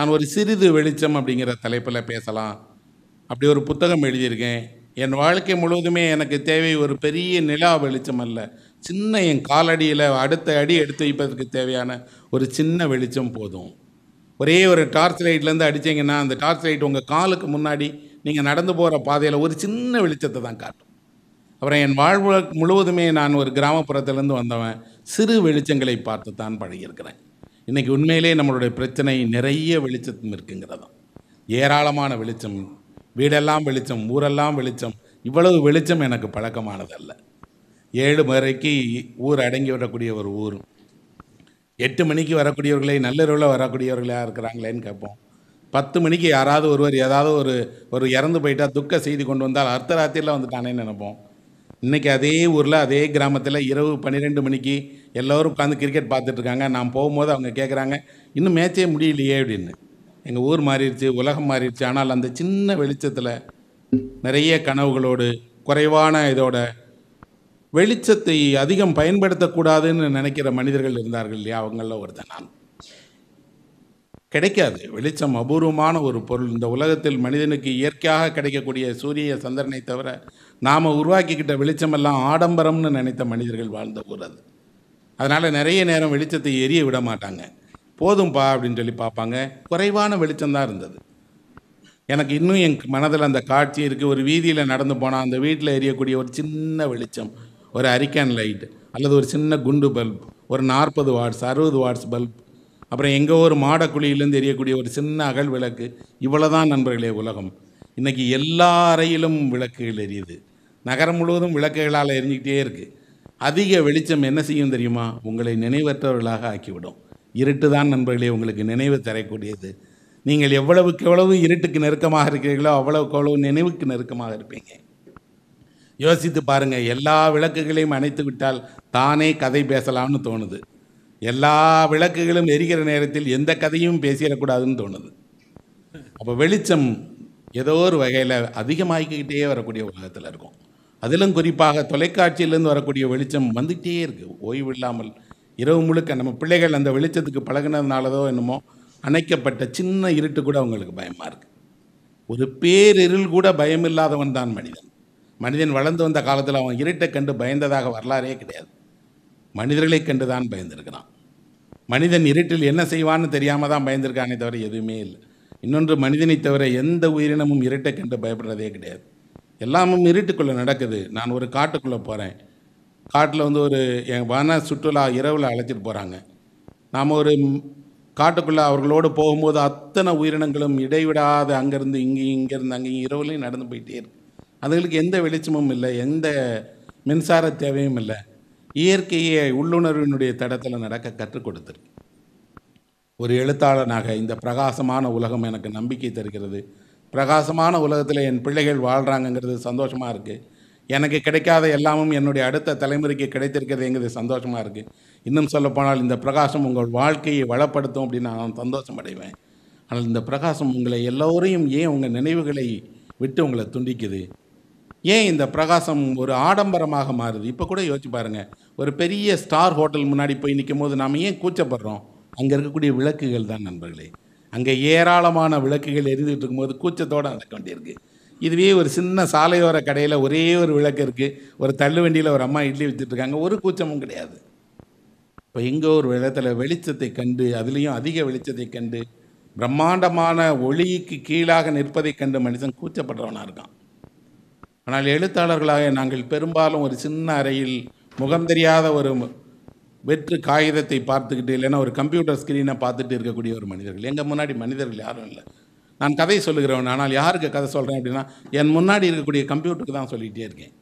நான் ஒரு சிறிது வெளிச்சம் அப்படிங்கிற தலைப்பில் பேசலாம் அப்படி ஒரு புத்தகம் எழுதியிருக்கேன் என் வாழ்க்கை முழுவதுமே எனக்கு தேவை ஒரு பெரிய நிலா வெளிச்சம் அல்ல சின்ன என் காலடியில் அடுத்த அடி எடுத்து வைப்பதற்கு தேவையான ஒரு சின்ன வெளிச்சம் போதும் ஒரே ஒரு டார்ச் லைட்லேருந்து அடிச்சீங்கன்னா அந்த டார்ச் லைட் உங்கள் காலுக்கு முன்னாடி நீங்கள் நடந்து போகிற பாதையில் ஒரு சின்ன வெளிச்சத்தை தான் காட்டும் அப்புறம் என் வாழ்வு முழுவதுமே நான் ஒரு கிராமப்புறத்திலேருந்து வந்தவன் சிறு வெளிச்சங்களை பார்த்து தான் பழகியிருக்கிறேன் இன்றைக்கி உண்மையிலே நம்மளுடைய பிரச்சனை நிறைய வெளிச்சம் இருக்குங்கிறதான் ஏராளமான வெளிச்சம் வீடெல்லாம் வெளிச்சம் ஊரெல்லாம் வெளிச்சம் இவ்வளவு வெளிச்சம் எனக்கு பழக்கமானதல்ல ஏழு வரைக்கு ஊர் அடங்கி வரக்கூடிய ஒரு ஊர் எட்டு மணிக்கு வரக்கூடியவர்களே நள்ளிரவில் வரக்கூடியவர்களாக இருக்கிறாங்களேன்னு கேட்போம் பத்து மணிக்கு யாராவது ஒருவர் ஏதாவது ஒரு ஒரு இறந்து போயிட்டா துக்க செய்தி கொண்டு வந்தால் அர்த்தராத்திரியில் வந்துட்டானேன்னு நினைப்போம் இன்றைக்கி அதே ஊரில் அதே கிராமத்தில் இரவு பன்னிரெண்டு மணிக்கு எல்லோரும் உட்காந்து கிரிக்கெட் பார்த்துட்டு இருக்காங்க நான் போகும்போது அவங்க கேட்குறாங்க இன்னும் மேட்சே முடியலையே அப்படின்னு எங்கள் ஊர் மாறிடுச்சு உலகம் மாறிடுச்சு ஆனால் அந்த சின்ன வெளிச்சத்தில் நிறைய கனவுகளோடு குறைவான இதோட வெளிச்சத்தை அதிகம் பயன்படுத்தக்கூடாதுன்னு நினைக்கிற மனிதர்கள் இருந்தார்கள் இல்லையா அவங்கள ஒருத்தன் நான் கிடைக்காது வெளிச்சம் அபூர்வமான ஒரு பொருள் இந்த உலகத்தில் மனிதனுக்கு இயற்கையாக கிடைக்கக்கூடிய சூரிய சந்திரனை தவிர நாம் உருவாக்கிக்கிட்ட வெளிச்சமெல்லாம் ஆடம்பரம்னு நினைத்த மனிதர்கள் வாழ்ந்த ஊர் அது அதனால் நிறைய நேரம் வெளிச்சத்தை எரிய விட மாட்டாங்க போதும்பா அப்படின்னு சொல்லி பார்ப்பாங்க குறைவான வெளிச்சம்தான் இருந்தது எனக்கு இன்னும் என் மனதில் அந்த காட்சி இருக்குது ஒரு வீதியில் நடந்து போனால் அந்த வீட்டில் எரியக்கூடிய ஒரு சின்ன வெளிச்சம் ஒரு அரிக்கான் லைட் அல்லது ஒரு சின்ன குண்டு பல்ப் ஒரு நாற்பது வாட்ஸ் அறுபது வாட்ஸ் பல்ப் அப்புறம் எங்கே ஒரு மாடக்குழியிலேருந்து எரியக்கூடிய ஒரு சின்ன அகல் விளக்கு இவ்வளோதான் நண்பர்களே உலகம் இன்றைக்கி எல்லா அறையிலும் விளக்குகள் எரியுது நகரம் முழுவதும் விளக்குகளால் எரிஞ்சிக்கிட்டே இருக்குது அதிக வெளிச்சம் என்ன செய்யும் தெரியுமா உங்களை நினைவற்றவர்களாக ஆக்கிவிடும் இருட்டு தான் நண்பர்களே உங்களுக்கு நினைவு தரக்கூடியது நீங்கள் எவ்வளவுக்கு எவ்வளவு இருட்டுக்கு நெருக்கமாக இருக்கிறீர்களோ அவ்வளவுக்கு அவ்வளவு நினைவுக்கு நெருக்கமாக இருப்பீங்க யோசித்து பாருங்க எல்லா விளக்குகளையும் அணைத்து விட்டால் தானே கதை பேசலாம்னு தோணுது எல்லா விளக்குகளும் எரிகிற நேரத்தில் எந்த கதையும் பேசிடக்கூடாதுன்னு தோணுது அப்போ வெளிச்சம் ஏதோ ஒரு வகையில் அதிகமாகிக்கிட்டே வரக்கூடிய உலகத்தில் இருக்கும் அதிலும் குறிப்பாக தொலைக்காட்சியிலேருந்து வரக்கூடிய வெளிச்சம் வந்துகிட்டே இருக்குது ஓய்வு இல்லாமல் இரவு முழுக்க நம்ம பிள்ளைகள் அந்த வெளிச்சத்துக்கு பழகினதுனாலதோ என்னமோ அணைக்கப்பட்ட சின்ன இருட்டு கூட அவங்களுக்கு பயமாக இருக்குது ஒரு பேரிருள் கூட பயமில்லாதவன் தான் மனிதன் மனிதன் வளர்ந்து வந்த காலத்தில் அவன் இருட்டை கண்டு பயந்ததாக வரலாறே கிடையாது மனிதர்களை கண்டு தான் பயந்திருக்கிறான் மனிதன் இருட்டில் என்ன செய்வான்னு தெரியாமல் தான் பயந்திருக்கானே தவிர எதுவுமே இல்லை இன்னொன்று மனிதனை தவிர எந்த உயிரினமும் இருட்டை கண்டு பயப்படுறதே கிடையாது எல்லாமும் இருட்டுக்குள்ளே நடக்குது நான் ஒரு காட்டுக்குள்ளே போகிறேன் காட்டில் வந்து ஒரு என் வன சுற்றுலா இரவில் அழைச்சிட்டு போகிறாங்க நாம் ஒரு காட்டுக்குள்ளே அவர்களோடு போகும்போது அத்தனை உயிரினங்களும் இடைவிடாத அங்கேருந்து இங்கேயும் இங்கேருந்து அங்கேயும் இரவுலையும் நடந்து போயிட்டே இருக்கு அதுங்களுக்கு எந்த வெளிச்சமும் இல்லை எந்த மின்சார தேவையும் இல்லை இயற்கையை உள்ளுணர்வினுடைய தடத்தில் நடக்க கற்றுக் கொடுத்துருக்கு ஒரு எழுத்தாளனாக இந்த பிரகாசமான உலகம் எனக்கு நம்பிக்கை தருகிறது பிரகாசமான உலகத்தில் என் பிள்ளைகள் வாழ்கிறாங்கங்கிறது சந்தோஷமாக இருக்குது எனக்கு கிடைக்காத எல்லாமும் என்னுடைய அடுத்த தலைமுறைக்கு கிடைத்திருக்கிறதுங்கிறது சந்தோஷமாக இருக்குது இன்னும் சொல்லப்போனால் இந்த பிரகாசம் உங்கள் வாழ்க்கையை வளப்படுத்தும் அப்படின்னு நான் சந்தோஷம் அடைவேன் ஆனால் இந்த பிரகாசம் உங்களை எல்லோரையும் ஏன் உங்கள் நினைவுகளை விட்டு உங்களை துண்டிக்குது ஏன் இந்த பிரகாசம் ஒரு ஆடம்பரமாக மாறுது இப்போ கூட யோசிச்சு பாருங்கள் ஒரு பெரிய ஸ்டார் ஹோட்டல் முன்னாடி போய் நிற்கும் போது நாம் ஏன் கூச்சப்படுறோம் அங்கே இருக்கக்கூடிய விளக்குகள் தான் நண்பர்களே அங்கே ஏராளமான விளக்குகள் எரிந்துகிட்டு இருக்கும்போது கூச்சத்தோடு நடக்க வேண்டியிருக்கு இதுவே ஒரு சின்ன சாலையோர கடையில் ஒரே ஒரு விளக்கு இருக்குது ஒரு தள்ளு வண்டியில் ஒரு அம்மா இட்லி வித்துட்டு இருக்காங்க ஒரு கூச்சமும் கிடையாது இப்போ எங்கோ ஒரு இடத்துல வெளிச்சத்தை கண்டு அதுலேயும் அதிக வெளிச்சத்தை கண்டு பிரம்மாண்டமான ஒளிக்கு கீழாக நிற்பதைக் கண்டு மனுஷன் கூச்சப்படுறவனாக இருக்கான் ஆனால் எழுத்தாளர்களாக நாங்கள் பெரும்பாலும் ஒரு சின்ன அறையில் முகம் தெரியாத ஒரு வெற்று காகிதத்தை பார்த்துக்கிட்டு இல்லைன்னா ஒரு கம்ப்யூட்டர் ஸ்க்ரீனை பார்த்துட்டு இருக்கக்கூடிய ஒரு மனிதர்கள் எங்கள் முன்னாடி மனிதர்கள் யாரும் இல்லை நான் கதை சொல்லுகிறவன் ஆனால் யாருக்கு கதை சொல்கிறேன் அப்படின்னா என் முன்னாடி இருக்கக்கூடிய கம்ப்யூட்டருக்கு தான் சொல்லிகிட்டே இருக்கேன்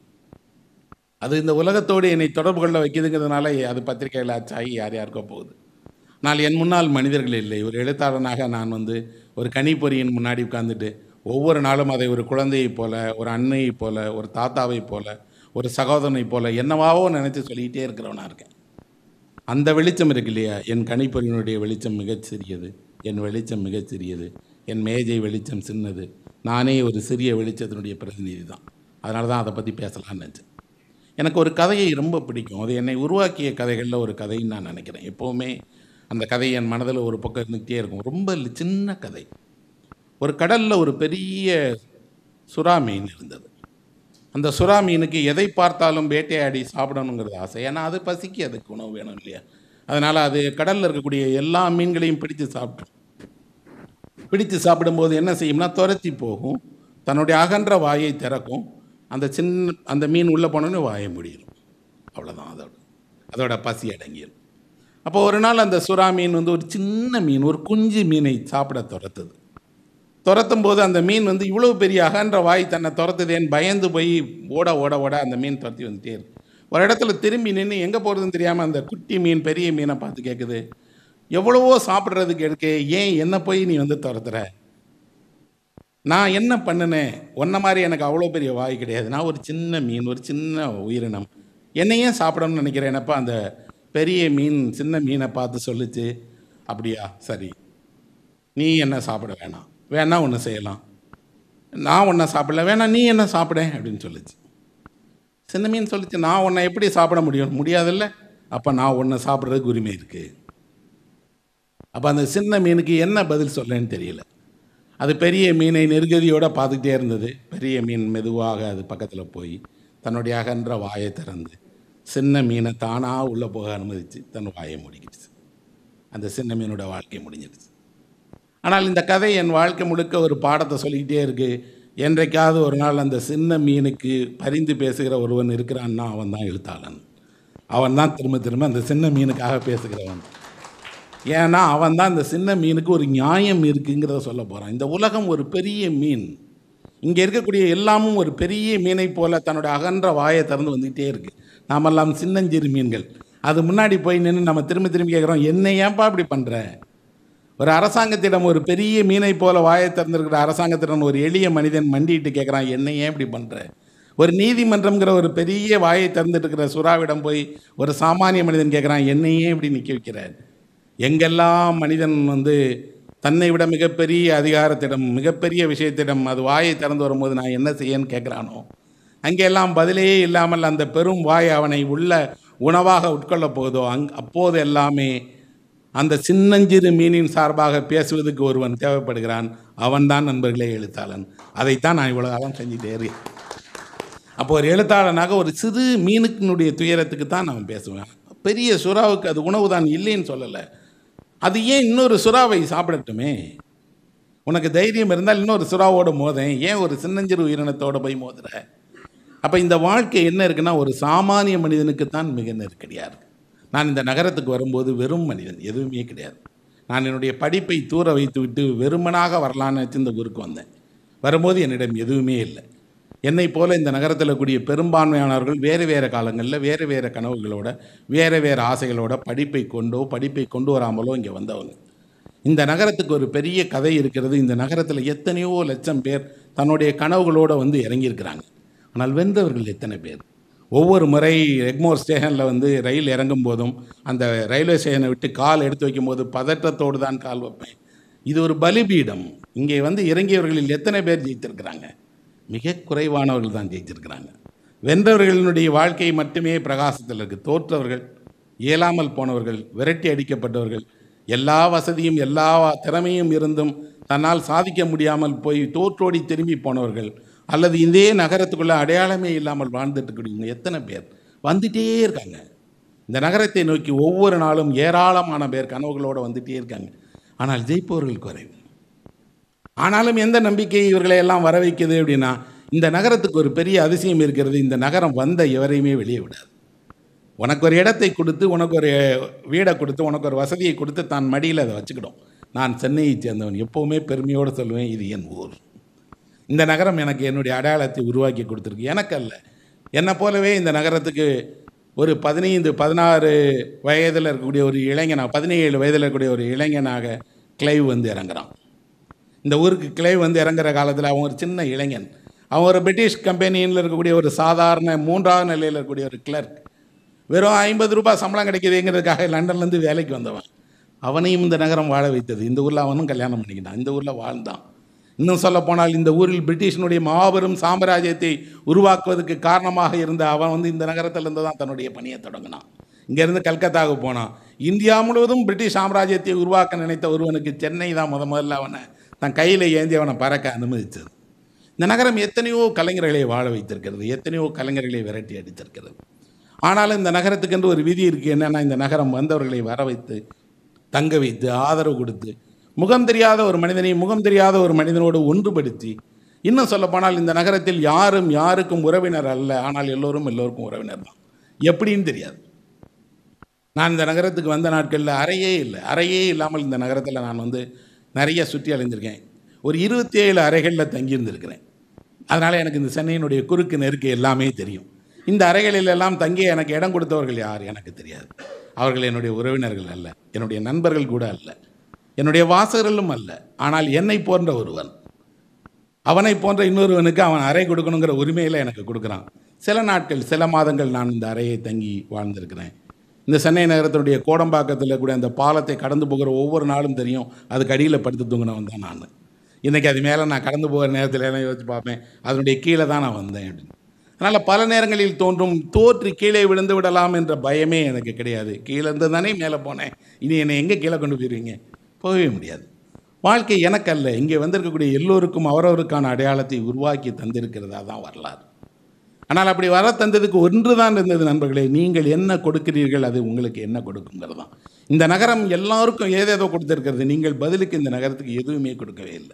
அது இந்த உலகத்தோடு என்னை தொடர்பு கொள்ள வைக்கிதுங்கிறதுனால அது பத்திரிகையில் ஆச்சாகி யார் யாருக்கோ போகுது நான் என் முன்னால் மனிதர்கள் இல்லை ஒரு எழுத்தாளனாக நான் வந்து ஒரு கணிப்பொறியின் முன்னாடி உட்காந்துட்டு ஒவ்வொரு நாளும் அதை ஒரு குழந்தையைப் போல ஒரு அன்னையைப் போல ஒரு தாத்தாவைப் போல ஒரு சகோதரனைப் போல என்னவாவோ நினச்சி சொல்லிக்கிட்டே இருக்கிறவனாக இருக்கேன் அந்த வெளிச்சம் இருக்கு இல்லையா என் கணிப்பொறியினுடைய வெளிச்சம் மிகச் சிறியது என் வெளிச்சம் மிகச் சிறியது என் மேஜை வெளிச்சம் சின்னது நானே ஒரு சிறிய வெளிச்சத்தினுடைய பிரதிநிதி தான் அதனால தான் அதை பற்றி பேசலாம்னு நினச்சேன் எனக்கு ஒரு கதையை ரொம்ப பிடிக்கும் அது என்னை உருவாக்கிய கதைகளில் ஒரு கதைன்னு நான் நினைக்கிறேன் எப்போவுமே அந்த கதை என் மனதில் ஒரு பக்கம் இருந்துகிட்டே இருக்கும் ரொம்ப லி- சின்ன கதை ஒரு கடலில் ஒரு பெரிய சுறா மீன் இருந்தது அந்த சுறா மீனுக்கு எதை பார்த்தாலும் வேட்டையாடி சாப்பிடணுங்கிறது ஆசை ஏன்னா அது பசிக்கு அதுக்கு உணவு வேணும் இல்லையா அதனால் அது கடலில் இருக்கக்கூடிய எல்லா மீன்களையும் பிடித்து சாப்பிட்ரும் பிடித்து சாப்பிடும்போது என்ன செய்யும்னா துரத்தி போகும் தன்னுடைய அகன்ற வாயை திறக்கும் அந்த சின்ன அந்த மீன் உள்ளே போனோன்னே வாயை முடியும் அவ்வளோதான் அதோட அதோட பசி அடங்கிடும் அப்போ ஒரு நாள் அந்த சுறா மீன் வந்து ஒரு சின்ன மீன் ஒரு குஞ்சு மீனை சாப்பிட துரத்துது துரத்தும் போது அந்த மீன் வந்து இவ்வளோ பெரிய அகன்ற வாய் தன்னை துரத்துதேன்னு பயந்து போய் ஓட ஓட ஓட அந்த மீன் துரத்தி வந்துட்டே இருக்கு ஒரு இடத்துல திரும்பி நின்று எங்கே போகிறதுன்னு தெரியாமல் அந்த குட்டி மீன் பெரிய மீனை பார்த்து கேட்குது எவ்வளவோ சாப்பிட்றதுக்கு இருக்கு ஏன் என்ன போய் நீ வந்து துரத்துற நான் என்ன பண்ணினேன் உன்ன மாதிரி எனக்கு அவ்வளோ பெரிய வாய் கிடையாது நான் ஒரு சின்ன மீன் ஒரு சின்ன உயிரினம் என்னையே சாப்பிடணும்னு நினைக்கிறேனப்பா அந்த பெரிய மீன் சின்ன மீனை பார்த்து சொல்லுச்சு அப்படியா சரி நீ என்ன சாப்பிட வேணாம் வேணா ஒன்று செய்யலாம் நான் ஒன்றை சாப்பிடல வேணா நீ என்ன சாப்பிட அப்படின்னு சொல்லுச்சு சின்ன மீன் சொல்லுச்சு நான் உன்னை எப்படி சாப்பிட முடியும் முடியாதுல்ல அப்போ நான் ஒன்றை சாப்பிட்றதுக்கு உரிமை இருக்குது அப்போ அந்த சின்ன மீனுக்கு என்ன பதில் சொல்லன்னு தெரியல அது பெரிய மீனை நெருகதியோடு பார்த்துக்கிட்டே இருந்தது பெரிய மீன் மெதுவாக அது பக்கத்தில் போய் தன்னுடைய அகன்ற வாயை திறந்து சின்ன மீனை தானாக உள்ளே போக அனுமதித்து தன் வாயை மூடிக்கிடுச்சு அந்த சின்ன மீனோட வாழ்க்கை முடிஞ்சிடுச்சு ஆனால் இந்த கதை என் வாழ்க்கை முழுக்க ஒரு பாடத்தை சொல்லிக்கிட்டே இருக்கு என்றைக்காவது ஒரு நாள் அந்த சின்ன மீனுக்கு பரிந்து பேசுகிற ஒருவன் இருக்கிறான்னா அவன் தான் எழுத்தாளன் அவன் தான் திரும்ப திரும்ப அந்த சின்ன மீனுக்காக பேசுகிறவன் ஏன்னா அவன் தான் இந்த சின்ன மீனுக்கு ஒரு நியாயம் இருக்குங்கிறத சொல்ல போகிறான் இந்த உலகம் ஒரு பெரிய மீன் இங்கே இருக்கக்கூடிய எல்லாமும் ஒரு பெரிய மீனை போல தன்னுடைய அகன்ற வாயை திறந்து வந்துக்கிட்டே இருக்கு நாமெல்லாம் சின்னஞ்சிறு மீன்கள் அது முன்னாடி போய் நின்று நம்ம திரும்ப திரும்பி கேட்குறோம் என்ன ஏன்பா இப்படி பண்ணுற ஒரு அரசாங்கத்திடம் ஒரு பெரிய மீனை போல வாயை திறந்திருக்கிற அரசாங்கத்திடம் ஒரு எளிய மனிதன் மண்டிட்டு கேட்குறான் என்ன ஏன் இப்படி பண்ணுற ஒரு நீதிமன்றம்ங்கிற ஒரு பெரிய வாயை திறந்துட்டு இருக்கிற சுறாவிடம் போய் ஒரு சாமானிய மனிதன் கேட்குறான் என்னையே இப்படி நிற்க வைக்கிறார் எங்கெல்லாம் மனிதன் வந்து தன்னை விட மிகப்பெரிய அதிகாரத்திடம் மிகப்பெரிய விஷயத்திடம் அது வாயை திறந்து வரும்போது நான் என்ன செய்யன்னு கேட்குறானோ அங்கெல்லாம் பதிலே இல்லாமல் அந்த பெரும் வாய் அவனை உள்ள உணவாக உட்கொள்ளப் போகுதோ அங் அப்போது எல்லாமே அந்த சின்னஞ்சிறு மீனின் சார்பாக பேசுவதற்கு ஒருவன் தேவைப்படுகிறான் அவன்தான் நண்பர்களே எழுத்தாளன் அதைத்தான் நான் இவ்வளோ காலம் செஞ்சுட்டே இருக்கேன் அப்போ ஒரு எழுத்தாளனாக ஒரு சிறு மீனுக்கினுடைய துயரத்துக்கு தான் நான் பேசுவேன் பெரிய சுறாவுக்கு அது உணவு தான் இல்லைன்னு சொல்லலை அது ஏன் இன்னொரு சுறாவை சாப்பிடட்டுமே உனக்கு தைரியம் இருந்தால் இன்னொரு சுறாவோட மோதேன் ஏன் ஒரு சின்னஞ்சிறு உயிரினத்தோட போய் மோதுற அப்போ இந்த வாழ்க்கை என்ன இருக்குன்னா ஒரு சாமானிய மனிதனுக்கு தான் மிக நெருக்கடியாக இருக்கு நான் இந்த நகரத்துக்கு வரும்போது வெறும் மனிதன் எதுவுமே கிடையாது நான் என்னுடைய படிப்பை தூர வைத்து விட்டு வெறுமனாக வரலான்னு வச்சு இந்த ஊருக்கு வந்தேன் வரும்போது என்னிடம் எதுவுமே இல்லை என்னை போல இந்த நகரத்தில் கூடிய பெரும்பான்மையானவர்கள் வேறு வேறு காலங்களில் வேறு வேறு கனவுகளோட வேறு வேறு ஆசைகளோட படிப்பை கொண்டோ படிப்பை கொண்டு வராமலோ இங்கே வந்தவங்க இந்த நகரத்துக்கு ஒரு பெரிய கதை இருக்கிறது இந்த நகரத்தில் எத்தனையோ லட்சம் பேர் தன்னுடைய கனவுகளோடு வந்து இறங்கியிருக்கிறாங்க ஆனால் வென்றவர்கள் எத்தனை பேர் ஒவ்வொரு முறை எக்மோர் ஸ்டேஷனில் வந்து ரயில் இறங்கும் போதும் அந்த ரயில்வே ஸ்டேஷனை விட்டு கால் எடுத்து வைக்கும்போது பதற்றத்தோடு தான் கால் வைப்பேன் இது ஒரு பலிபீடம் இங்கே வந்து இறங்கியவர்களில் எத்தனை பேர் ஜெயித்திருக்கிறாங்க மிக குறைவானவர்கள் தான் ஜெயிச்சிருக்கிறாங்க வென்றவர்களினுடைய வாழ்க்கை மட்டுமே பிரகாசத்தில் இருக்குது தோற்றவர்கள் இயலாமல் போனவர்கள் விரட்டி அடிக்கப்பட்டவர்கள் எல்லா வசதியும் எல்லா திறமையும் இருந்தும் தன்னால் சாதிக்க முடியாமல் போய் தோற்றோடி திரும்பி போனவர்கள் அல்லது இதே நகரத்துக்குள்ள அடையாளமே இல்லாமல் வாழ்ந்துட்டு இருக்கக்கூடியவங்க எத்தனை பேர் வந்துட்டே இருக்காங்க இந்த நகரத்தை நோக்கி ஒவ்வொரு நாளும் ஏராளமான பேர் கனவுகளோடு வந்துட்டே இருக்காங்க ஆனால் ஜெயிப்பவர்கள் குறைவு ஆனாலும் எந்த நம்பிக்கை இவர்களை எல்லாம் வர வைக்குது அப்படின்னா இந்த நகரத்துக்கு ஒரு பெரிய அதிசயம் இருக்கிறது இந்த நகரம் வந்த எவரையுமே வெளியே விடாது உனக்கு ஒரு இடத்தை கொடுத்து உனக்கு ஒரு வீடை கொடுத்து உனக்கு ஒரு வசதியை கொடுத்து தான் மடியில் அதை வச்சுக்கிடும் நான் சென்னையை சேர்ந்தவன் எப்போவுமே பெருமையோடு சொல்லுவேன் இது என் ஊர் இந்த நகரம் எனக்கு என்னுடைய அடையாளத்தை உருவாக்கி கொடுத்துருக்கு எனக்கு அல்ல என்னை போலவே இந்த நகரத்துக்கு ஒரு பதினைந்து பதினாறு வயதில் இருக்கக்கூடிய ஒரு இளைஞனாக பதினேழு வயதில் இருக்கக்கூடிய ஒரு இளைஞனாக கிளைவ் வந்து இறங்குறான் இந்த ஊருக்கு கிளை வந்து இறங்குற காலத்தில் அவன் ஒரு சின்ன இளைஞன் அவன் ஒரு பிரிட்டிஷ் கம்பெனியில் இருக்கக்கூடிய ஒரு சாதாரண மூன்றாவது நிலையில் இருக்கக்கூடிய ஒரு கிளர்க் வெறும் ஐம்பது ரூபாய் சம்பளம் கிடைக்குதுங்கிறதுக்காக லண்டன்லேருந்து வேலைக்கு வந்தவன் அவனையும் இந்த நகரம் வாழ வைத்தது இந்த ஊரில் அவனும் கல்யாணம் பண்ணிக்கிட்டான் இந்த ஊரில் வாழ்ந்தான் இன்னும் சொல்ல போனால் இந்த ஊரில் பிரிட்டிஷினுடைய மாபெரும் சாம்ராஜ்யத்தை உருவாக்குவதற்கு காரணமாக இருந்த அவன் வந்து இந்த நகரத்திலிருந்து தான் தன்னுடைய பணியை தொடங்கினான் இங்கேருந்து கல்கத்தாவுக்கு போனான் இந்தியா முழுவதும் பிரிட்டிஷ் சாம்ராஜ்யத்தை உருவாக்க நினைத்த ஒருவனுக்கு சென்னை தான் முத முதல்ல அவனை தன் கையில் ஏந்தி அவனை பறக்க அனுமதித்தது இந்த நகரம் எத்தனையோ கலைஞர்களை வாழ வைத்திருக்கிறது எத்தனையோ கலைஞர்களை விரட்டி அடித்திருக்கிறது ஆனாலும் இந்த நகரத்துக்கென்று ஒரு விதி இருக்குது என்னென்னா இந்த நகரம் வந்தவர்களை வர வைத்து தங்க வைத்து ஆதரவு கொடுத்து முகம் தெரியாத ஒரு மனிதனை முகம் தெரியாத ஒரு மனிதனோடு ஒன்றுபடுத்தி இன்னும் சொல்லப்போனால் இந்த நகரத்தில் யாரும் யாருக்கும் உறவினர் அல்ல ஆனால் எல்லோரும் எல்லோருக்கும் உறவினர் தான் எப்படின்னு தெரியாது நான் இந்த நகரத்துக்கு வந்த நாட்களில் அறையே இல்லை அறையே இல்லாமல் இந்த நகரத்தில் நான் வந்து நிறைய சுற்றி அலைஞ்சிருக்கேன் ஒரு இருபத்தி ஏழு அறைகளில் தங்கியிருந்திருக்கிறேன் அதனால் எனக்கு இந்த சென்னையினுடைய குறுக்கு நெருக்கு எல்லாமே தெரியும் இந்த அறைகளில் எல்லாம் தங்கி எனக்கு இடம் கொடுத்தவர்கள் யார் எனக்கு தெரியாது அவர்கள் என்னுடைய உறவினர்கள் அல்ல என்னுடைய நண்பர்கள் கூட அல்ல என்னுடைய வாசகர்களும் அல்ல ஆனால் என்னை போன்ற ஒருவன் அவனை போன்ற இன்னொருவனுக்கு அவன் அறை கொடுக்கணுங்கிற உரிமையில் எனக்கு கொடுக்குறான் சில நாட்கள் சில மாதங்கள் நான் இந்த அறையை தங்கி வாழ்ந்திருக்கிறேன் இந்த சென்னை நகரத்தினுடைய கோடம்பாக்கத்தில் கூட அந்த பாலத்தை கடந்து போகிற ஒவ்வொரு நாளும் தெரியும் அதுக்கு அடியில் படுத்து தூங்கினவன் தான் நான் இன்றைக்கி அது மேலே நான் கடந்து போகிற நேரத்தில் எல்லாம் யோசிச்சு பார்ப்பேன் அதனுடைய கீழே தான் நான் வந்தேன் அப்படின்னு அதனால் பல நேரங்களில் தோன்றும் தோற்று கீழே விழுந்து விடலாம் என்ற பயமே எனக்கு கிடையாது கீழே இருந்து தானே மேலே போனேன் இனி என்னை எங்கே கீழே கொண்டு போயிருவீங்க போகவே முடியாது வாழ்க்கை எனக்கல்ல இங்கே வந்திருக்கக்கூடிய எல்லோருக்கும் அவரவருக்கான அடையாளத்தை உருவாக்கி தந்திருக்கிறதா தான் வரலாறு ஆனால் அப்படி வர தந்ததுக்கு ஒன்று தான் இருந்தது நண்பர்களே நீங்கள் என்ன கொடுக்கிறீர்கள் அது உங்களுக்கு என்ன கொடுக்குங்கிறது தான் இந்த நகரம் எல்லாருக்கும் ஏதேதோ கொடுத்திருக்கிறது நீங்கள் பதிலுக்கு இந்த நகரத்துக்கு எதுவுமே கொடுக்கவே இல்லை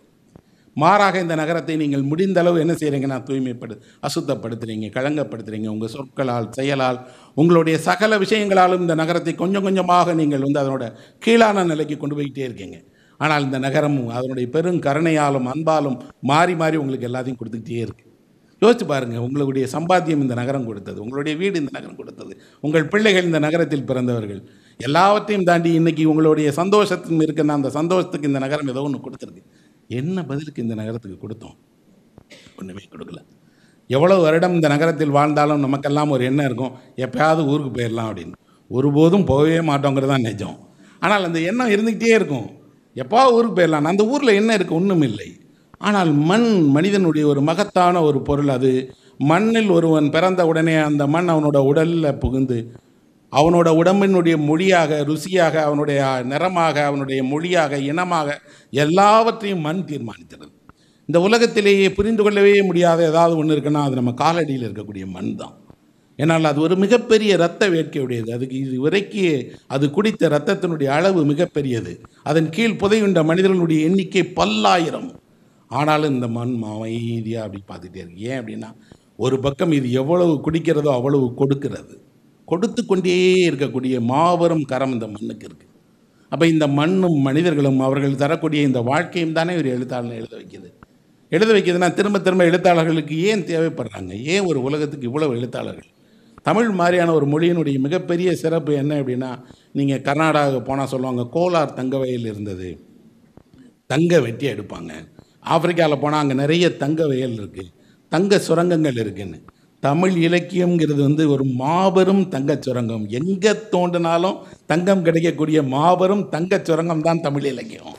மாறாக இந்த நகரத்தை நீங்கள் முடிந்த அளவு என்ன செய்கிறீங்கன்னா தூய்மைப்படு அசுத்தப்படுத்துறீங்க களங்கப்படுத்துறீங்க உங்கள் சொற்களால் செயலால் உங்களுடைய சகல விஷயங்களாலும் இந்த நகரத்தை கொஞ்சம் கொஞ்சமாக நீங்கள் வந்து அதனோட கீழான நிலைக்கு கொண்டு போய்கிட்டே இருக்கீங்க ஆனால் இந்த நகரம் அதனுடைய பெரும் கருணையாலும் அன்பாலும் மாறி மாறி உங்களுக்கு எல்லாத்தையும் கொடுத்துக்கிட்டே இருக்கு யோசிச்சு பாருங்கள் உங்களுடைய சம்பாத்தியம் இந்த நகரம் கொடுத்தது உங்களுடைய வீடு இந்த நகரம் கொடுத்தது உங்கள் பிள்ளைகள் இந்த நகரத்தில் பிறந்தவர்கள் எல்லாவற்றையும் தாண்டி இன்னைக்கு உங்களுடைய சந்தோஷத்தின் இருக்கிற அந்த சந்தோஷத்துக்கு இந்த நகரம் ஏதோ ஒன்று கொடுத்துருக்கு என்ன பதிலுக்கு இந்த நகரத்துக்கு கொடுத்தோம் ஒன்றுமே கொடுக்கல எவ்வளோ வருடம் இந்த நகரத்தில் வாழ்ந்தாலும் நமக்கெல்லாம் ஒரு எண்ணம் இருக்கும் எப்பயாவது ஊருக்கு போயிடலாம் அப்படின்னு ஒருபோதும் போகவே மாட்டோங்கிறது தான் நிஜம் ஆனால் அந்த எண்ணம் இருந்துக்கிட்டே இருக்கும் எப்போ ஊருக்கு போயிடலாம் அந்த ஊரில் என்ன இருக்குது ஒன்றும் இல்லை ஆனால் மண் மனிதனுடைய ஒரு மகத்தான ஒரு பொருள் அது மண்ணில் ஒருவன் பிறந்த உடனே அந்த மண் அவனோட உடலில் புகுந்து அவனோட உடம்பினுடைய மொழியாக ருசியாக அவனுடைய நிறமாக அவனுடைய மொழியாக இனமாக எல்லாவற்றையும் மண் தீர்மானிக்கிறது இந்த உலகத்திலேயே புரிந்து கொள்ளவே முடியாத ஏதாவது ஒன்று இருக்குன்னா அது நம்ம காலடியில் இருக்கக்கூடிய மண் தான் ஏன்னால் அது ஒரு மிகப்பெரிய இரத்த வேட்கையுடையது அதுக்கு இது வரைக்கு அது குடித்த இரத்தத்தினுடைய அளவு மிகப்பெரியது அதன் கீழ் புதையுண்ட மனிதர்களுடைய எண்ணிக்கை பல்லாயிரம் ஆனாலும் இந்த மண் அமைதியாக அப்படி பார்த்துட்டே இருக்கு ஏன் அப்படின்னா ஒரு பக்கம் இது எவ்வளவு குடிக்கிறதோ அவ்வளவு கொடுக்கிறது கொடுத்து கொண்டே இருக்கக்கூடிய மாபெரும் கரம் இந்த மண்ணுக்கு இருக்குது அப்போ இந்த மண்ணும் மனிதர்களும் அவர்கள் தரக்கூடிய இந்த வாழ்க்கையும் தானே ஒரு எழுத்தாளர் எழுத வைக்குது எழுத வைக்கிறதுனா திரும்ப திரும்ப எழுத்தாளர்களுக்கு ஏன் தேவைப்படுறாங்க ஏன் ஒரு உலகத்துக்கு இவ்வளவு எழுத்தாளர்கள் தமிழ் மாதிரியான ஒரு மொழியினுடைய மிகப்பெரிய சிறப்பு என்ன அப்படின்னா நீங்கள் கர்நாடகா போனால் சொல்லுவாங்க கோலார் தங்க வயல் இருந்தது தங்க வெட்டி எடுப்பாங்க ஆப்பிரிக்காவில் போனால் அங்கே நிறைய தங்க வயல் இருக்குது தங்க சுரங்கங்கள் இருக்குன்னு தமிழ் இலக்கியம்ங்கிறது வந்து ஒரு மாபெரும் தங்கச் சுரங்கம் எங்கே தோண்டினாலும் தங்கம் கிடைக்கக்கூடிய மாபெரும் தங்கச் சுரங்கம் தான் தமிழ் இலக்கியம்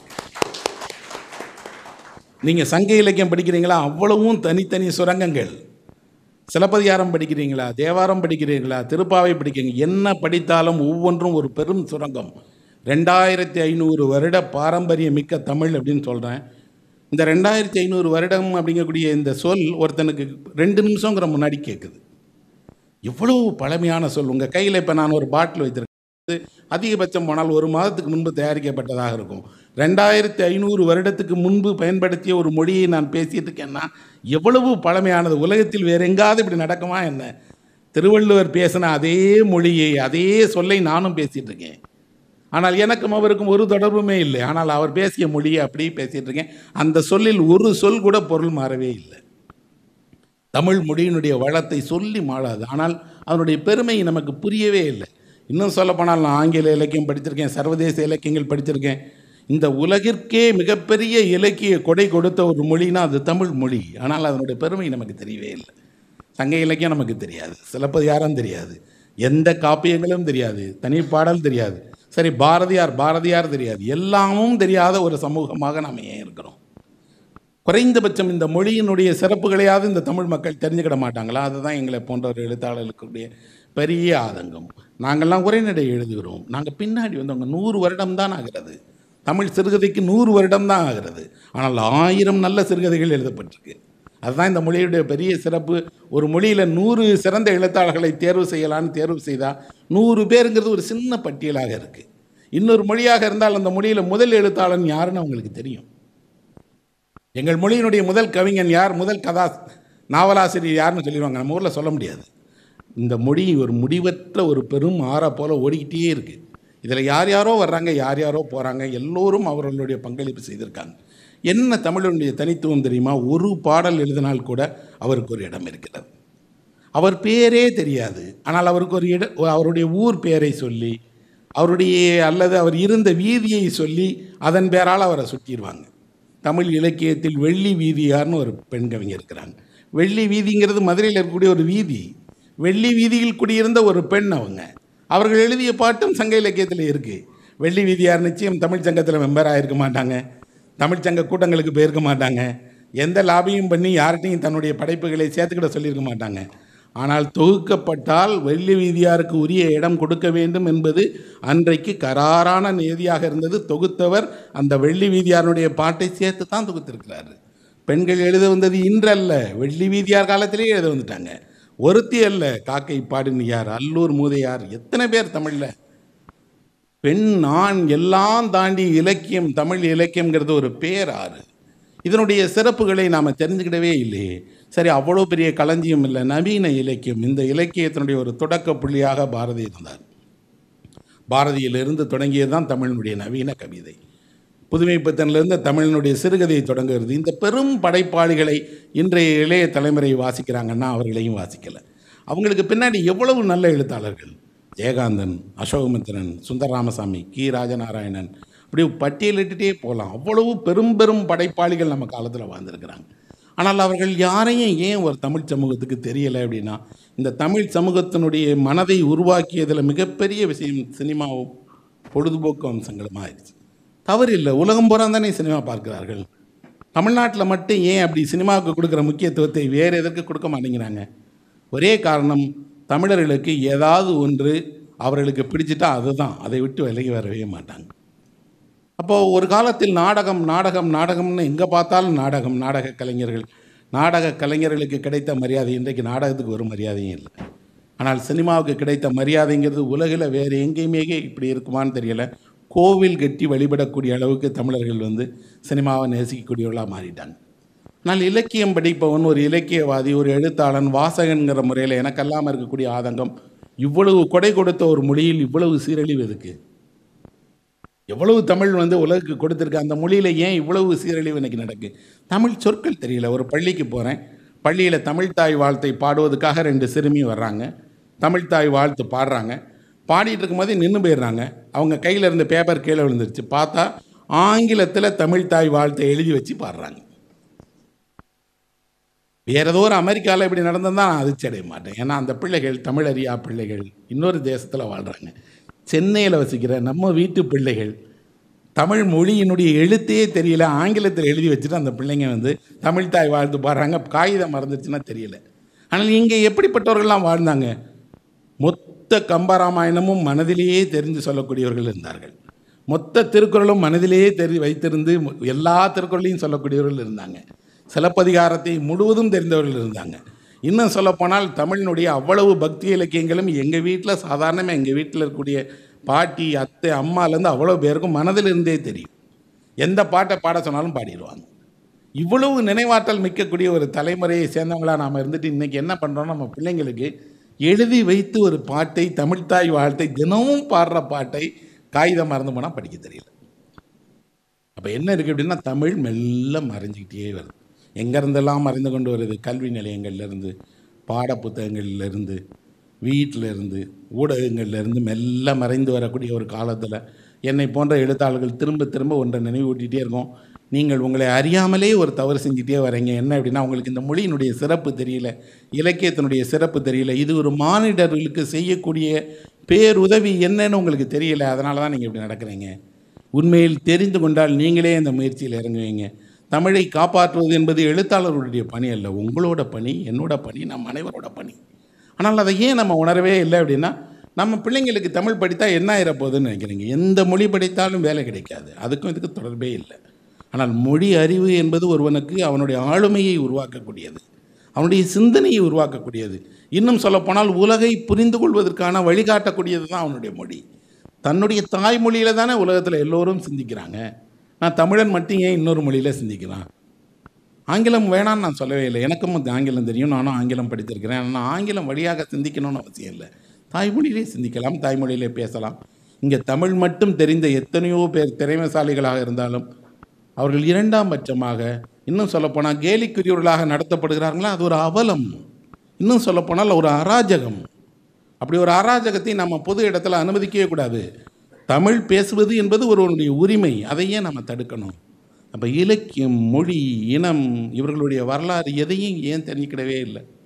நீங்கள் சங்க இலக்கியம் படிக்கிறீங்களா அவ்வளவும் தனித்தனி சுரங்கங்கள் சிலப்பதிகாரம் படிக்கிறீங்களா தேவாரம் படிக்கிறீங்களா திருப்பாவை படிக்கிறீங்க என்ன படித்தாலும் ஒவ்வொன்றும் ஒரு பெரும் சுரங்கம் ரெண்டாயிரத்தி ஐநூறு வருட பாரம்பரிய மிக்க தமிழ் அப்படின்னு சொல்கிறேன் இந்த ரெண்டாயிரத்தி ஐநூறு வருடம் அப்படிங்கக்கூடிய இந்த சொல் ஒருத்தனுக்கு ரெண்டு நிமிஷங்கிற முன்னாடி கேட்குது எவ்வளவு பழமையான சொல் உங்கள் கையில் இப்போ நான் ஒரு பாட்டில் வைத்திருக்கேன் அதிகபட்சம் போனால் ஒரு மாதத்துக்கு முன்பு தயாரிக்கப்பட்டதாக இருக்கும் ரெண்டாயிரத்தி ஐநூறு வருடத்துக்கு முன்பு பயன்படுத்திய ஒரு மொழியை நான் பேசிகிட்டு இருக்கேன்னா எவ்வளவு பழமையானது உலகத்தில் வேற எங்காவது இப்படி நடக்குமா என்ன திருவள்ளுவர் பேசின அதே மொழியை அதே சொல்லை நானும் பேசிகிட்டு இருக்கேன் ஆனால் எனக்கும் அவருக்கும் ஒரு தொடர்புமே இல்லை ஆனால் அவர் பேசிய மொழியை அப்படியே பேசிகிட்டு இருக்கேன் அந்த சொல்லில் ஒரு சொல் கூட பொருள் மாறவே இல்லை தமிழ் மொழியினுடைய வளத்தை சொல்லி மாளாது ஆனால் அதனுடைய பெருமை நமக்கு புரியவே இல்லை இன்னும் சொல்லப்போனால் நான் ஆங்கில இலக்கியம் படிச்சிருக்கேன் சர்வதேச இலக்கியங்கள் படிச்சிருக்கேன் இந்த உலகிற்கே மிகப்பெரிய இலக்கிய கொடை கொடுத்த ஒரு மொழினா அது தமிழ் மொழி ஆனால் அதனுடைய பெருமை நமக்கு தெரியவே இல்லை சங்க இலக்கியம் நமக்கு தெரியாது சிலப்பதிகாரம் தெரியாது எந்த காப்பியங்களும் தெரியாது தனி பாடல் தெரியாது சரி பாரதியார் பாரதியார் தெரியாது எல்லாமும் தெரியாத ஒரு சமூகமாக நாம் ஏன் இருக்கிறோம் குறைந்தபட்சம் இந்த மொழியினுடைய சிறப்புகளையாவது இந்த தமிழ் மக்கள் தெரிஞ்சுக்கிட மாட்டாங்களா அதுதான் எங்களை போன்ற ஒரு எழுத்தாளர்களுடைய பெரிய ஆதங்கம் நாங்கள்லாம் உரைநடை எழுதுகிறோம் நாங்கள் பின்னாடி வந்தவங்க நூறு வருடம் தான் ஆகிறது தமிழ் சிறுகதைக்கு நூறு வருடம் தான் ஆகிறது ஆனால் ஆயிரம் நல்ல சிறுகதைகள் எழுதப்பட்டிருக்கு அதுதான் இந்த மொழியுடைய பெரிய சிறப்பு ஒரு மொழியில் நூறு சிறந்த எழுத்தாளர்களை தேர்வு செய்யலான்னு தேர்வு செய்தால் நூறு பேருங்கிறது ஒரு சின்ன பட்டியலாக இருக்குது இன்னொரு மொழியாக இருந்தால் அந்த மொழியில் முதல் எழுத்தாளன் யாருன்னு அவங்களுக்கு தெரியும் எங்கள் மொழியினுடைய முதல் கவிஞன் யார் முதல் கதா நாவலாசிரியர் யாருன்னு சொல்லிடுவாங்க நம்ம ஊரில் சொல்ல முடியாது இந்த மொழி ஒரு முடிவற்ற ஒரு பெரும் ஆறா போல ஓடிக்கிட்டே இருக்குது இதில் யார் யாரோ வர்றாங்க யார் யாரோ போகிறாங்க எல்லோரும் அவர்களுடைய பங்களிப்பு செய்திருக்காங்க என்ன தமிழனுடைய தனித்துவம் தெரியுமா ஒரு பாடல் எழுதினால் கூட அவருக்கு ஒரு இடம் இருக்கிறது அவர் பேரே தெரியாது ஆனால் அவருக்கு ஒரு இட அவருடைய ஊர் பேரை சொல்லி அவருடைய அல்லது அவர் இருந்த வீதியை சொல்லி அதன் பேரால் அவரை சுற்றிடுவாங்க தமிழ் இலக்கியத்தில் வெள்ளி வீதியார்னு ஒரு பெண் கவிஞர் இருக்கிறாங்க வெள்ளி வீதிங்கிறது மதுரையில் இருக்கக்கூடிய ஒரு வீதி வெள்ளி வீதியில் குடியிருந்த ஒரு பெண் அவங்க அவர்கள் எழுதிய பாட்டும் சங்க இலக்கியத்தில் இருக்குது வெள்ளி வீதியார் நிச்சயம் தமிழ் சங்கத்தில் மெம்பராக இருக்க மாட்டாங்க தமிழ் சங்க கூட்டங்களுக்கு போயிருக்க மாட்டாங்க எந்த லாபியும் பண்ணி யார்கிட்டையும் தன்னுடைய படைப்புகளை சேர்த்துக்கிட சொல்லியிருக்க மாட்டாங்க ஆனால் தொகுக்கப்பட்டால் வெள்ளி வீதியாருக்கு உரிய இடம் கொடுக்க வேண்டும் என்பது அன்றைக்கு கராரான நியதியாக இருந்தது தொகுத்தவர் அந்த வெள்ளி வீதியாருடைய பாட்டை சேர்த்து தான் தொகுத்திருக்கிறாரு பெண்கள் எழுத வந்தது இன்றல்ல வெள்ளி வீதியார் காலத்திலே எழுத வந்துட்டாங்க ஒருத்தி அல்ல காக்கை பாடினியார் அல்லூர் மூதையார் எத்தனை பேர் தமிழில் பெண் ஆண் எல்லாம் தாண்டி இலக்கியம் தமிழ் இலக்கியம்ங்கிறது ஒரு பேராறு இதனுடைய சிறப்புகளை நாம் தெரிஞ்சுக்கிடவே இல்லையே சரி அவ்வளோ பெரிய களஞ்சியம் இல்லை நவீன இலக்கியம் இந்த இலக்கியத்தினுடைய ஒரு தொடக்க புள்ளியாக பாரதி இருந்தார் பாரதியிலிருந்து தொடங்கியது தான் தமிழினுடைய நவீன கவிதை புதுமைப்பித்தனிலிருந்து தமிழினுடைய சிறுகதையை தொடங்குகிறது இந்த பெரும் படைப்பாளிகளை இன்றைய இளைய தலைமுறை வாசிக்கிறாங்கன்னா அவர்களையும் வாசிக்கலை அவங்களுக்கு பின்னாடி எவ்வளவு நல்ல எழுத்தாளர்கள் ஜெயகாந்தன் அசோகமித்திரன் சுந்தர ராமசாமி கி ராஜநாராயணன் இப்படி பட்டியலிட்டுட்டே போகலாம் அவ்வளவு பெரும் பெரும் படைப்பாளிகள் நம்ம காலத்தில் வாழ்ந்திருக்கிறாங்க ஆனால் அவர்கள் யாரையும் ஏன் ஒரு தமிழ் சமூகத்துக்கு தெரியலை அப்படின்னா இந்த தமிழ் சமூகத்தினுடைய மனதை உருவாக்கியதில் மிகப்பெரிய விஷயம் சினிமாவும் பொழுதுபோக்கு அம்சங்களும் ஆயிடுச்சு தவறு இல்லை உலகம் பூரா தானே சினிமா பார்க்கிறார்கள் தமிழ்நாட்டில் மட்டும் ஏன் அப்படி சினிமாவுக்கு கொடுக்குற முக்கியத்துவத்தை வேறு எதற்கு கொடுக்க மாட்டேங்கிறாங்க ஒரே காரணம் தமிழர்களுக்கு ஏதாவது ஒன்று அவர்களுக்கு பிடிச்சிட்டா அதுதான் அதை விட்டு விலகி வரவே மாட்டாங்க அப்போது ஒரு காலத்தில் நாடகம் நாடகம் நாடகம்னு எங்கே பார்த்தாலும் நாடகம் நாடக கலைஞர்கள் நாடக கலைஞர்களுக்கு கிடைத்த மரியாதை இன்றைக்கு நாடகத்துக்கு ஒரு மரியாதையும் இல்லை ஆனால் சினிமாவுக்கு கிடைத்த மரியாதைங்கிறது உலகில் வேறு எங்கேயுமே இப்படி இருக்குமான்னு தெரியல கோவில் கட்டி வழிபடக்கூடிய அளவுக்கு தமிழர்கள் வந்து சினிமாவை நேசிக்கக்கூடியவர்களாக மாறிட்டாங்க ஆனால் இலக்கியம் படிப்பவன் ஒரு இலக்கியவாதி ஒரு எழுத்தாளன் வாசகன்கிற முறையில் எனக்கெல்லாம் இருக்கக்கூடிய ஆதங்கம் இவ்வளவு கொடை கொடுத்த ஒரு மொழியில் இவ்வளவு சீரழிவு எதுக்கு எவ்வளவு தமிழ் வந்து உலகுக்கு கொடுத்துருக்கு அந்த மொழியில் ஏன் இவ்வளவு சீரழிவு இன்னைக்கு நடக்கு தமிழ் சொற்கள் தெரியல ஒரு பள்ளிக்கு போகிறேன் பள்ளியில் தமிழ்த்தாய் வாழ்த்தை பாடுவதற்காக ரெண்டு சிறுமி வர்றாங்க தமிழ்த்தாய் வாழ்த்து பாடுறாங்க பாடிட்டு இருக்கும்போது நின்று போயிடுறாங்க அவங்க கையில் இருந்த பேப்பர் கீழே விழுந்துருச்சு பார்த்தா ஆங்கிலத்தில் தமிழ்த்தாய் வாழ்த்தை எழுதி வச்சு பாடுறாங்க வேற ஏதோ ஒரு அமெரிக்காவில் இப்படி நடந்திருந்தா நான் அதிர்ச்சி அடைய மாட்டேன் ஏன்னா அந்த பிள்ளைகள் தமிழ் அறியா பிள்ளைகள் இன்னொரு தேசத்தில் வாழ்கிறாங்க சென்னையில் வசிக்கிற நம்ம வீட்டு பிள்ளைகள் தமிழ் மொழியினுடைய எழுத்தே தெரியல ஆங்கிலத்தில் எழுதி வச்சுட்டு அந்த பிள்ளைங்க வந்து தமிழ் தாய் வாழ்ந்து பாடுறாங்க காகிதம் மறந்துச்சுன்னா தெரியல ஆனால் இங்கே எப்படிப்பட்டவர்கள்லாம் வாழ்ந்தாங்க மொத்த கம்பராமாயணமும் மனதிலேயே தெரிந்து சொல்லக்கூடியவர்கள் இருந்தார்கள் மொத்த திருக்குறளும் மனதிலேயே தெரி வைத்திருந்து எல்லா திருக்குறளையும் சொல்லக்கூடியவர்கள் இருந்தாங்க சிலப்பதிகாரத்தை முழுவதும் தெரிந்தவர்கள் இருந்தாங்க இன்னும் சொல்லப்போனால் தமிழினுடைய அவ்வளவு பக்தி இலக்கியங்களும் எங்கள் வீட்டில் சாதாரணமாக எங்கள் வீட்டில் இருக்கக்கூடிய பாட்டி அத்தை அம்மாலேருந்து அவ்வளோ பேருக்கும் மனதில் இருந்தே தெரியும் எந்த பாட்டை பாட சொன்னாலும் பாடிடுவாங்க இவ்வளவு நினைவாற்றல் மிக்கக்கூடிய ஒரு தலைமுறையை சேர்ந்தவங்களாக நாம் இருந்துட்டு இன்றைக்கி என்ன பண்ணுறோம் நம்ம பிள்ளைங்களுக்கு எழுதி வைத்து ஒரு பாட்டை தமிழ்த்தாய் வாழ்த்தை தினமும் பாடுற பாட்டை காகிதம் மறந்து போனால் படிக்க தெரியல அப்போ என்ன இருக்குது அப்படின்னா தமிழ் மெல்ல மறைஞ்சிக்கிட்டே வருது எங்கேருந்தெல்லாம் மறைந்து கொண்டு வருது கல்வி நிலையங்கள்லேருந்து பாட புத்தகங்கள்லேருந்து வீட்டிலேருந்து ஊடகங்கள்லேருந்து மெல்ல மறைந்து வரக்கூடிய ஒரு காலத்தில் என்னை போன்ற எழுத்தாளர்கள் திரும்ப திரும்ப ஒன்றை நினைவூட்டிகிட்டே இருக்கோம் நீங்கள் உங்களை அறியாமலே ஒரு தவறு செஞ்சுட்டே வரீங்க என்ன அப்படின்னா உங்களுக்கு இந்த மொழியினுடைய சிறப்பு தெரியல இலக்கியத்தினுடைய சிறப்பு தெரியல இது ஒரு மானிடர்களுக்கு செய்யக்கூடிய பேருதவி என்னன்னு உங்களுக்கு தெரியல அதனால தான் நீங்கள் இப்படி நடக்கிறீங்க உண்மையில் தெரிந்து கொண்டால் நீங்களே இந்த முயற்சியில் இறங்குவீங்க தமிழை காப்பாற்றுவது என்பது எழுத்தாளர்களுடைய பணி அல்ல உங்களோட பணி என்னோட பணி நம் அனைவரோட பணி ஆனால் அதை ஏன் நம்ம உணரவே இல்லை அப்படின்னா நம்ம பிள்ளைங்களுக்கு தமிழ் படித்தா என்ன ஆயிர போகுதுன்னு நினைக்கிறீங்க எந்த மொழி படித்தாலும் வேலை கிடைக்காது அதுக்கும் இதுக்கு தொடர்பே இல்லை ஆனால் மொழி அறிவு என்பது ஒருவனுக்கு அவனுடைய ஆளுமையை உருவாக்கக்கூடியது அவனுடைய சிந்தனையை உருவாக்கக்கூடியது இன்னும் சொல்லப்போனால் உலகை புரிந்து கொள்வதற்கான வழிகாட்டக்கூடியது தான் அவனுடைய மொழி தன்னுடைய தாய்மொழியில தானே உலகத்தில் எல்லோரும் சிந்திக்கிறாங்க நான் தமிழன் மட்டும் ஏன் இன்னொரு மொழியில் சிந்திக்கிறான் ஆங்கிலம் வேணான்னு நான் சொல்லவே இல்லை எனக்கும் வந்து ஆங்கிலம் தெரியும் நானும் ஆங்கிலம் படித்திருக்கிறேன் ஆனால் ஆங்கிலம் வழியாக சிந்திக்கணும்னு அவசியம் இல்லை தாய்மொழியிலே சிந்திக்கலாம் தாய்மொழியிலே பேசலாம் இங்கே தமிழ் மட்டும் தெரிந்த எத்தனையோ பேர் திறமைசாலிகளாக இருந்தாலும் அவர்கள் இரண்டாம் பட்சமாக இன்னும் சொல்லப்போனால் கேலிக்குரியவர்களாக நடத்தப்படுகிறார்களா அது ஒரு அவலம் இன்னும் சொல்லப்போனால் ஒரு அராஜகம் அப்படி ஒரு அராஜகத்தை நம்ம பொது இடத்துல அனுமதிக்கவே கூடாது தமிழ் பேசுவது என்பது ஒருவனுடைய உரிமை அதையே நம்ம தடுக்கணும் அப்போ இலக்கியம் மொழி இனம் இவர்களுடைய வரலாறு எதையும் ஏன் தெரிஞ்சுக்கிடவே இல்லை